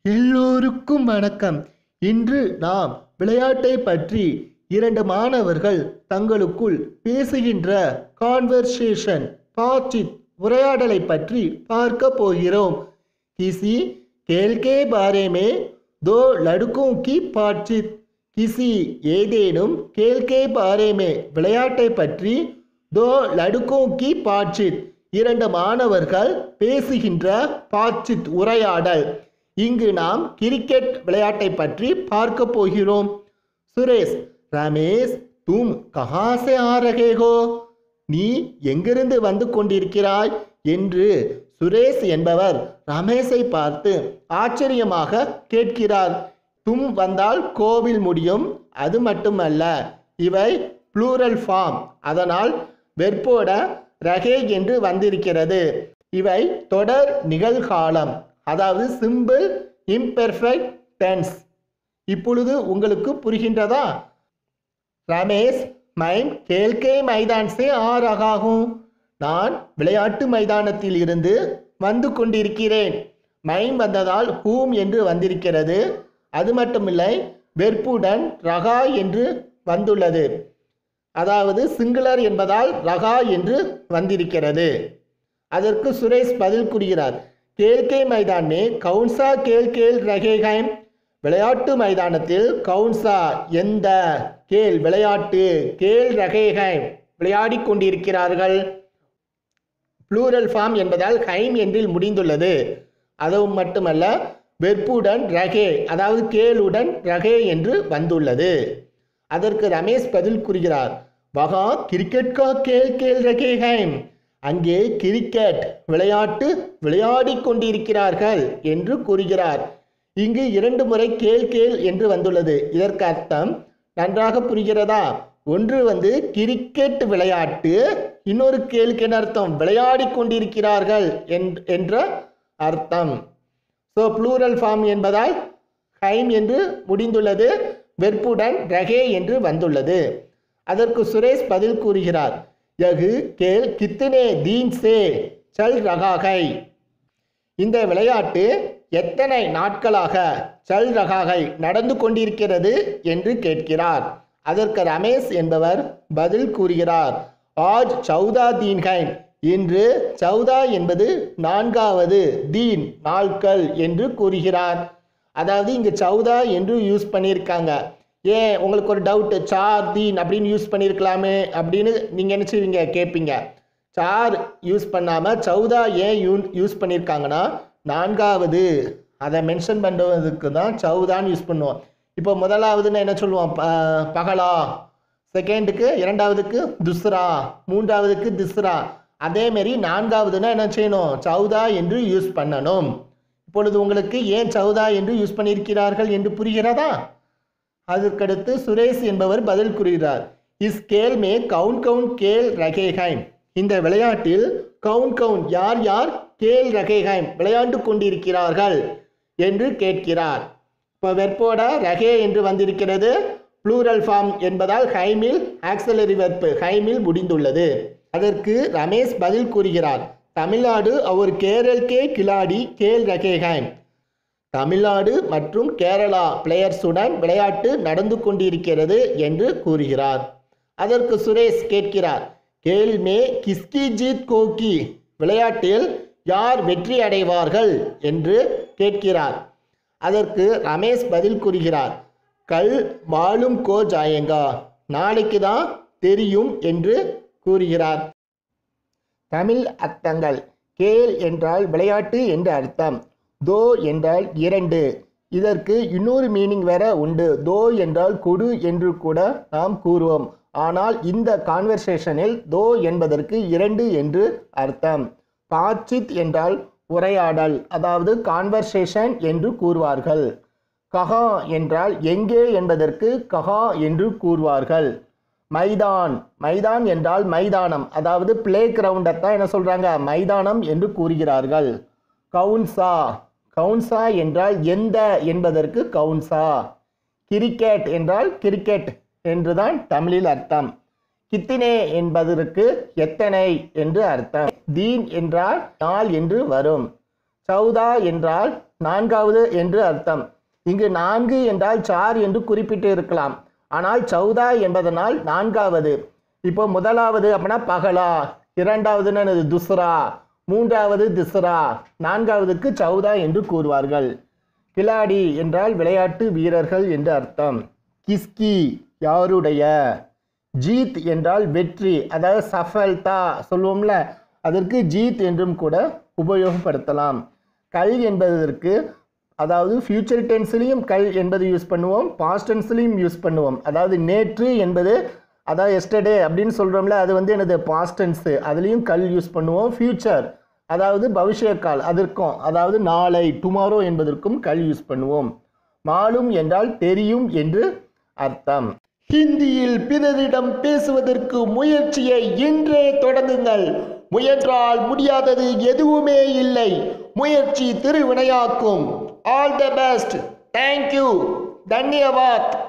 எல்லோருக்கும் வணக்கம் இன்று நாம் விளையாட்டை பற்றி இரண்டு மாணவர்கள் தங்களுக்குள் பேசுகின்ற கான்வர்சேஷன் பாச்சித் உரையாடலை பற்றி பார்க்க போகிறோம் किसी खेल के बारे में दो लड़कों की बातचीत किसी ஏதேனும் खेल के बारे में விளையாட்டை பற்றி दो लड़कों की बातचीत இரண்டு மாணவர்கள் பேசுகின்ற பாட்சித் உரையாடல் இங்கு நாம் கிரிக்கெட் விளையாட்டை பற்றி பார்க்க போகிறோம் சுரேஷ் ரமேஷ் தும் கஹா சே ஆ ரகே ஹோ நீ எங்கிருந்து வந்து கொண்டிருக்கிறாய் என்று சுரேஷ் என்பவர் ரமேஷை பார்த்து ஆச்சரியமாக கேட்கிறார் தும் வந்தால் கோவில் முடியும் அது மட்டுமல்ல இவை ப்ளூரல் ஃபார்ம் அதனால் வெற்போட ரகே என்று வந்திருக்கிறது இவை தொடர் நிகழ்காலம் அதாவது சிம்பிள் இம்பெர்ஃபெக்ட் டென்ஸ் இப்பொழுது உங்களுக்கு புரிகின்றதா ரமேஷ் மைம் கேல்கே மைதான் சே ஆ ரகா ஹூம் நான் விளையாட்டு மைதானத்தில் இருந்து வந்து கொண்டிருக்கிறேன் மைம் வந்ததால் ஹூம் என்று வந்திருக்கிறது அது மட்டுமில்லை வெற்புடன் ரகா என்று வந்துள்ளது அதாவது சிங்குலர் என்பதால் ரகா என்று வந்திருக்கிறது அதற்கு சுரேஷ் பதில் கூறுகிறார் கேல்கே மைதான் மே கவுன்சா கேல் கேல் ரகேகாயம் விளையாட்டு மைதானத்தில் கவுன்சா எந்த கேல் விளையாட்டு கேல் ரகேகாயம் விளையாடிக் கொண்டிருக்கிறார்கள் ப்ளூரல் ஃபார்ம் என்பதால் ஹைம் என்றில் முடிந்துள்ளது அதுவும் மட்டுமல்ல வெற்புடன் ரகே அதாவது கேளுடன் ரகே என்று வந்துள்ளது அதற்கு ரமேஷ் பதில் கூறுகிறார் வகா கிரிக்கெட் கா கேல் கேல் ரகே ஹைம் அங்கே கிரிக்கெட் விளையாட்டு விளையாடிக் கொண்டிருக்கிறார்கள் என்று கூறுகிறார் இங்கு இரண்டு முறை கேள் கேள் என்று வந்துள்ளது இதற்கு அர்த்தம் நன்றாக புரிகிறதா ஒன்று வந்து கிரிக்கெட் விளையாட்டு இன்னொரு கேளுக்கு என்ன அர்த்தம் விளையாடிக் கொண்டிருக்கிறார்கள் என்- என்ற அர்த்தம் ஸோ ப்ளூரல் ஃபார்ம் என்பதால் ஹைம் என்று முடிந்துள்ளது வெற்புடன் ரகே என்று வந்துள்ளது அதற்கு சுரேஷ் பதில் கூறுகிறார் யகு கேல் கித்தனே தீன் சே சல் ரகாகை இந்த விளையாட்டு எத்தனை நாட்களாக சல் ரகாகை நடந்து கொண்டிருக்கிறது என்று கேட்கிறார் அதற்கு ரமேஷ் என்பவர் பதில் கூறுகிறார் ஆஜ் சௌதா தீன்கைம் இன்று சௌதா என்பது நான்காவது தீன் நாட்கள் என்று கூறுகிறார் அதாவது இங்கு சௌதா என்று யூஸ் பண்ணியிருக்காங்க ஏன் உங்களுக்கு ஒரு டவுட் சார் தீன் அப்படின்னு யூஸ் பண்ணியிருக்கலாமே அப்படின்னு நீங்கள் என்ன செய்வீங்க கேட்பீங்க சார் யூஸ் பண்ணாமல் சௌதா ஏன் யூ யூஸ் பண்ணியிருக்காங்கன்னா நான்காவது அதை மென்ஷன் பண்ணுறதுக்கு தான் சௌதான்னு யூஸ் பண்ணுவோம் இப்போ முதலாவதுன்னு என்ன சொல்லுவோம் ப- பகலா செகண்டுக்கு இரண்டாவதுக்கு துஸ்ரா மூன்றாவதுக்கு திஸ்ரா அதேமாரி நான்காவதுன்னா என்ன செய்யணும் சௌதா என்று யூஸ் பண்ணணும் இப்பொழுது உங்களுக்கு ஏன் சௌதா என்று யூஸ் பண்ணியிருக்கிறார்கள் என்று புரிகிறதா அதற்கடுத்து சுரேஷ் என்பவர் பதில் கூறுகிறார் இஸ் கேல் மே கவுன் கவுன் கேல் ரகேஹைம் இந்த விளையாட்டில் கவுன் கவுன் யார் யார் கேல் ரகேஹைம் விளையாண்டு கொண்டிருக்கிறார்கள் என்று கேட்கிறார் இப்போ வெற்போட ரகே என்று வந்திருக்கிறது ப்ளூரல் ஃபார்ம் என்பதால் ஹைமில் ஆக்சலரி வெர்ப்பு ஹைமில் முடிந்துள்ளது அதற்கு ரமேஷ் பதில் கூறுகிறார் தமிழ்நாடு அவர் கேரள் கே கிலாடி கேல் ரகேஹைம் தமிழ்நாடு மற்றும் கேரளா பிளேயர்ஸுடன் விளையாட்டு நடந்து கொண்டிருக்கிறது என்று கூறுகிறார் அதற்கு சுரேஷ் கேட்கிறார் கேல் மே கிஸ்கி ஜீத் கோக்கி விளையாட்டில் யார் வெற்றி அடைவார்கள் என்று கேட்கிறார் அதற்கு ரமேஷ் பதில் கூறுகிறார் கல் மாலும் கோ ஜாயங்கா நாளைக்கு தான் தெரியும் என்று கூறுகிறார் தமிழ் அர்த்தங்கள் கேல் என்றால் விளையாட்டு என்று அர்த்தம் தோ என்றால் இரண்டு இதற்கு இன்னொரு மீனிங் வேற உண்டு தோ என்றால் கொடு என்று கூட நாம் கூறுவோம் ஆனால் இந்த கான்வர்சேஷனில் தோ என்பதற்கு இரண்டு என்று அர்த்தம் பாச்சித் என்றால் உரையாடல் அதாவது கான்வர்சேஷன் என்று கூறுவார்கள் கஹா என்றால் எங்கே என்பதற்கு கஹா என்று கூறுவார்கள் மைதான் மைதான் என்றால் மைதானம் அதாவது பிளே கிரவுண்டை என்ன சொல்றாங்க மைதானம் என்று கூறுகிறார்கள் கவுன்சா கவுன்சா என்றால் எந்த என்பதற்கு கவுன்சா கிரிக்கெட் என்றால் கிரிக்கெட் என்றுதான் தமிழில் அர்த்தம் கித்தினே என்பதற்கு எத்தனை என்று அர்த்தம் தீன் என்றால் நாள் என்று வரும் சௌதா என்றால் நான்காவது என்று அர்த்தம் இங்கு நான்கு என்றால் சார் என்று குறிப்பிட்டு இருக்கலாம் ஆனால் சௌதா என்பதனால் நான்காவது இப்போ முதலாவது அப்படின்னா பகலா இரண்டாவதுன்னு என்னது துஸ்ரா மூன்றாவது திஸ்ரா நான்காவதுக்கு சௌதா என்று கூறுவார்கள் கிலாடி என்றால் விளையாட்டு வீரர்கள் என்று அர்த்தம் கிஸ்கி யாருடைய ஜீத் என்றால் வெற்றி அதாவது சஃபல்தா சொல்லுவோம்ல அதற்கு ஜீத் என்றும் கூட உபயோகப்படுத்தலாம் கல் என்பதற்கு அதாவது ஃபியூச்சர் டென்ஸ்லையும் கல் என்பது யூஸ் பண்ணுவோம் பாஸ்ட் டென்ஸ்லையும் யூஸ் பண்ணுவோம் அதாவது நேற்று என்பது அதாவது எஸ்டர்டே அப்படின்னு சொல்கிறோம்ல அது வந்து எனது பாஸ்ட் டென்ஸு அதுலேயும் கல் யூஸ் பண்ணுவோம் ஃபியூச்சர் அதாவது பவிஷ்ய கால் அதற்கும் அதாவது நாளை டுமாரோ என்பதற்கும் கல் யூஸ் பண்ணுவோம் மாலும் என்றால் தெரியும் என்று அர்த்தம் ஹிந்தியில் பிறரிடம் பேசுவதற்கு முயற்சியை இன்றே தொடங்குங்கள் முயன்றால் முடியாதது எதுவுமே இல்லை முயற்சி திருவினையாக்கும் ஆல் த பெஸ்ட் தேங்க்யூ தன்யவாத்